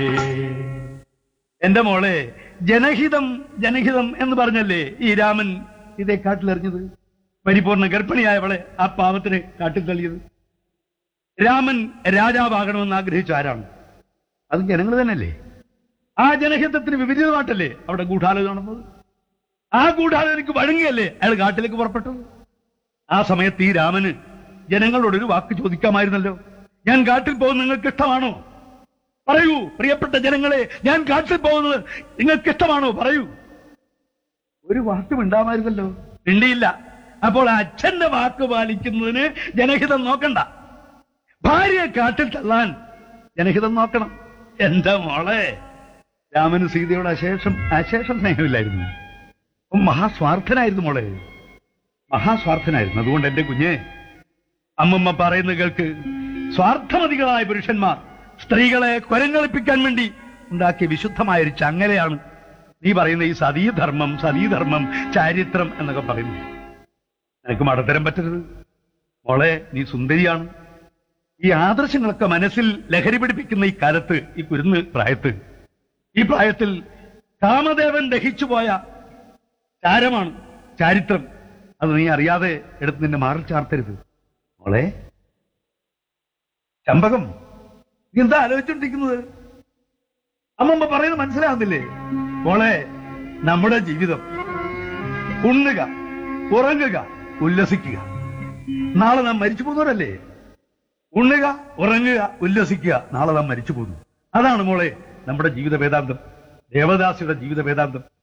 എന്റെ മോളെ ജനഹിതം ജനഹിതം എന്ന് പറഞ്ഞല്ലേ ഈ രാമൻ ഇതേ കാട്ടിലെറിഞ്ഞത് പരിപൂർണ ഗർഭിണിയായവളെ ആ പാവത്തിന് കാട്ടിൽ തള്ളിയത് രാമൻ രാജാവാകണമെന്ന് ആഗ്രഹിച്ച ആരാണ് അത് ജനങ്ങൾ തന്നെയല്ലേ ആ ജനഹിതത്തിന് വിപരീതമായിട്ടല്ലേ അവിടെ ഗൂഢാലോചന നടന്നത് ആ ഗൂഢാലോചനയ്ക്ക് വഴങ്ങിയല്ലേ അയാൾ കാട്ടിലേക്ക് പുറപ്പെട്ടത് ആ സമയത്ത് ഈ രാമന് ജനങ്ങളോടൊരു വാക്ക് ചോദിക്കാമായിരുന്നല്ലോ ഞാൻ കാട്ടിൽ പോകുന്നത് നിങ്ങൾക്ക് ഇഷ്ടമാണോ പറയൂ പ്രിയപ്പെട്ട ജനങ്ങളെ ഞാൻ കാട്ടിൽ പോകുന്നത് നിങ്ങൾക്ക് ഇഷ്ടമാണോ പറയൂ ഒരു വാക്കും ഉണ്ടാമായിരുന്നല്ലോ മിണ്ടിയില്ല അപ്പോൾ അച്ഛന്റെ വാക്ക് പാലിക്കുന്നതിന് ജനഹിതം നോക്കണ്ട ഭാര്യയെ കാട്ടിൽ തള്ളാൻ ജനഹിതം നോക്കണം എന്റെ മോളെ രാമന് സീതയോട് അശേഷം അശേഷം സ്നേഹമില്ലായിരുന്നു അവൻ മഹാസ്വാർത്ഥനായിരുന്നു മോളെ മഹാസ്വാർത്ഥനായിരുന്നു അതുകൊണ്ട് എന്റെ കുഞ്ഞെ അമ്മമ്മ പറയുന്ന കേൾക്ക് സ്വാർത്ഥമതികളായ പുരുഷന്മാർ സ്ത്രീകളെ കൊരങ്ങളിപ്പിക്കാൻ വേണ്ടി ഉണ്ടാക്കിയ വിശുദ്ധമായ ഒരു ചങ്ങലയാണ് നീ പറയുന്ന ഈ സതീധർമ്മം സതീധർമ്മം ചാരിത്രം എന്നൊക്കെ പറയുന്നു നിനക്ക് മടത്തരം പറ്റരുത് മോളെ നീ സുന്ദരിയാണ് ഈ ആദർശങ്ങളൊക്കെ മനസ്സിൽ ലഹരി പിടിപ്പിക്കുന്ന ഈ കാലത്ത് ഈ കുരുന്ന് പ്രായത്ത് ഈ പ്രായത്തിൽ കാമദേവൻ ദഹിച്ചുപോയ ചാരമാണ് ചാരിത്രം അത് നീ അറിയാതെ എടുത്ത് നിന്നെ മാറിൽ ചാർത്തരുത് മോളെ ചമ്പകം നീ എന്താ ആലോചിച്ചോണ്ടിരിക്കുന്നത് അമ്മമ്മ പറയുന്നത് മനസ്സിലാവുന്നില്ലേ മോളെ നമ്മുടെ ജീവിതം ഉണ്ണുക ഉറങ്ങുക ഉല്ലസിക്കുക നാളെ നാം മരിച്ചു പോകുന്നവരല്ലേ ഉണ്ണുക ഉറങ്ങുക ഉല്ലസിക്കുക നാളെ നാം മരിച്ചു പോകുന്നു അതാണ് മോളെ നമ്മുടെ ജീവിത വേദാന്തം ദേവദാസിയുടെ ജീവിത വേദാന്തം